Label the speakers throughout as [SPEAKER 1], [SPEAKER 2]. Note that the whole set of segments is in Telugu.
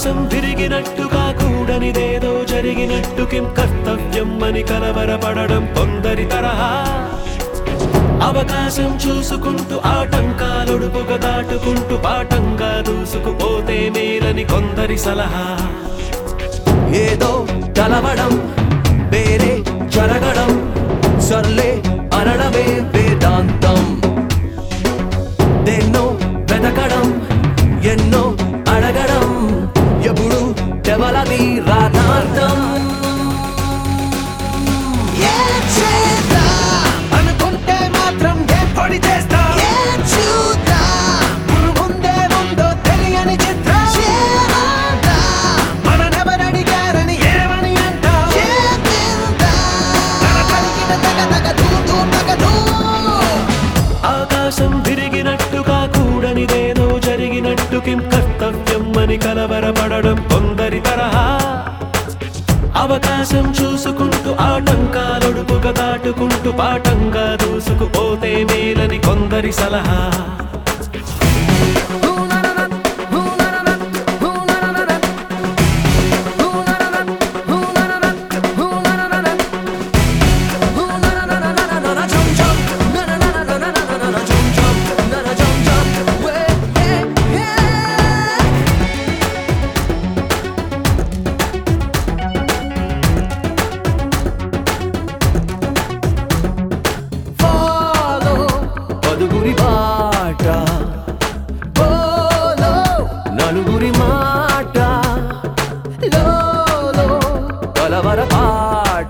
[SPEAKER 1] ఆకాశం తిరిగినట్టుగా కూడనిదేదో జరిగినట్టు కిం కర్తవ్యం అని కలవరపడడం కొందరి తరహా అవకాశం చూసుకుంటూ ఆటంకాలొడుపుగా దాటుకుంటూ పాఠంగా దూసుకుపోతే మేలని కొందరి సలహా ఏదో కలవడం వేరే జరగడం సర్లే అనడమే వేదాంతం దేన్నో వెతకడం ఎన్నో అడగడం ఎప్పుడు ఎవలది రాధార్థం
[SPEAKER 2] ఏం చేద్దాం?
[SPEAKER 1] అనుకుంటే మాత్రం ఏం పొడి చేస్తా
[SPEAKER 2] ఏం చూద్దాం?
[SPEAKER 1] ముందే ముందో తెలియని చిత్రం
[SPEAKER 2] ఏమందాం?
[SPEAKER 1] మననెవరడిగారని ఏమని అంటా
[SPEAKER 2] చేద్దాం? తగ తగ తగ ధూ ధూ తగ ధూ.
[SPEAKER 1] ఆకాశం తిరిగినట్టుగా కూడనిదేదో జరిగినట్టు కిం కర్తవ్యం అని కలవరపడడం కొందరి తరహా అవకాశం చూసుకుంటూ ఆటంకాలొడుపుగా దాటుకుంటూ పాఠంగా దూసుకుపోతే మేలని కొందరి సలహా
[SPEAKER 2] Follow,
[SPEAKER 1] పదుగురి బాట
[SPEAKER 2] follow,
[SPEAKER 1] నలుగురి మాట
[SPEAKER 2] lolo,
[SPEAKER 1] కలవర పాట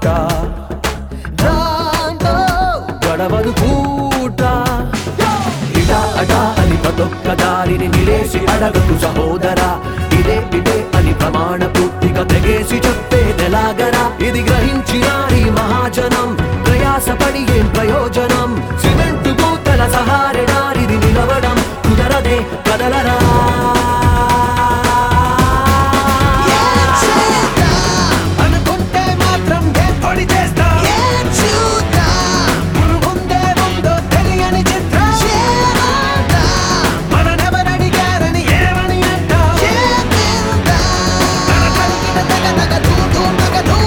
[SPEAKER 2] దాంతో
[SPEAKER 1] గడవదు పూట ఇటా అటా అని ప్రతొక్క దారిని నిలేసి అడగకు సహోదరా ఇదే ఇదే అని ప్రమాణ పూర్తిగా తెగేసి చెప్పేదెలాగరా ఇది గ్రహించినారి మహాజనం ప్రయాసపడి ఏం ప్రయోజనం సిమెంటు పూతల సహారెడారిది నిలవడం కుదరదే కదలరా
[SPEAKER 2] ఏం చేద్దాం?
[SPEAKER 1] అనుకుంటే మాత్రం ఏం పొడి చేస్తా
[SPEAKER 2] ఏం చూద్దాం?
[SPEAKER 1] ముందే ముందో తెలియని చిత్రం
[SPEAKER 2] ఏమందాం?
[SPEAKER 1] మననెవరడిగారని ఏమని అంటా
[SPEAKER 2] చేద్దాం? తగ తగ ధూ ధూ తగ ధూ.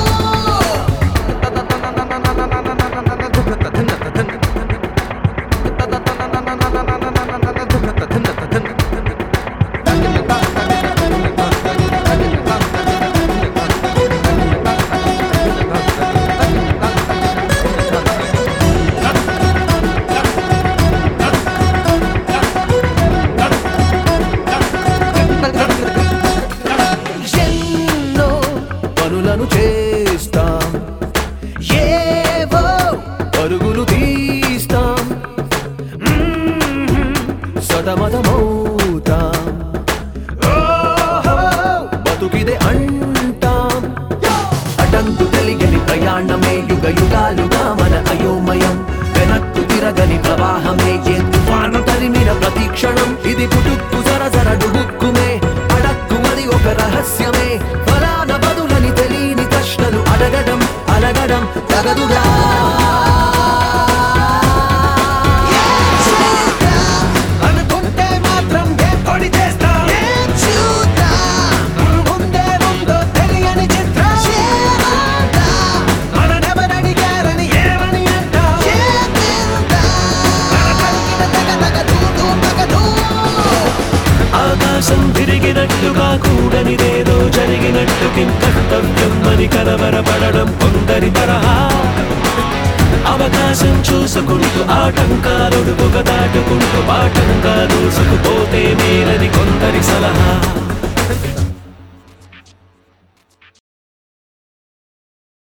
[SPEAKER 1] ఎన్నో పనులను చేస్తాం
[SPEAKER 2] ఏవో
[SPEAKER 1] పరుగులు తీస్తాం మ్మ్. సతమతమవుతాం ఓహో, బతుకిదే అంటాం అటంకు తెలియని ప్రయాణమే యుగ యుగాలుగా మన అయోమయం వెనక్కు తిరగని ప్రవాహమే ఏ తుఫాను తరిమిన ప్రతీక్షణం ఇది పుటుక్కు సరసర డుబుక్కుమే అడక్కు అది ఒక రహస్యమే ఫలాన బదులని తెలియని ప్రశ్నలు అడగడం అలగడం తగదుగా అనుకుంటే మాత్రం ఏం పొడి చేస్తా
[SPEAKER 2] ఏం చూద్దాం?
[SPEAKER 1] ముందే ముందో తెలియని చిత్రం
[SPEAKER 2] ఏమందాం?
[SPEAKER 1] మననెవరడిగారని ఏమని అంటా
[SPEAKER 2] చేద్దాం? తగ తగ ధూ ధూ తగ ధూ.
[SPEAKER 1] ఆకాశం తిరిగినట్టుగా కూడనిదేదో జరిగినట్టు కిం కర్తవ్యం అని కలవరపడడం కొందరి తరహా అవకాశం చూసుకుంటూ ఆటంకాలొడుపుగా దాటుకుంటూ పాఠంగా దూసుకుపోతే మేలని కొందరి సలహా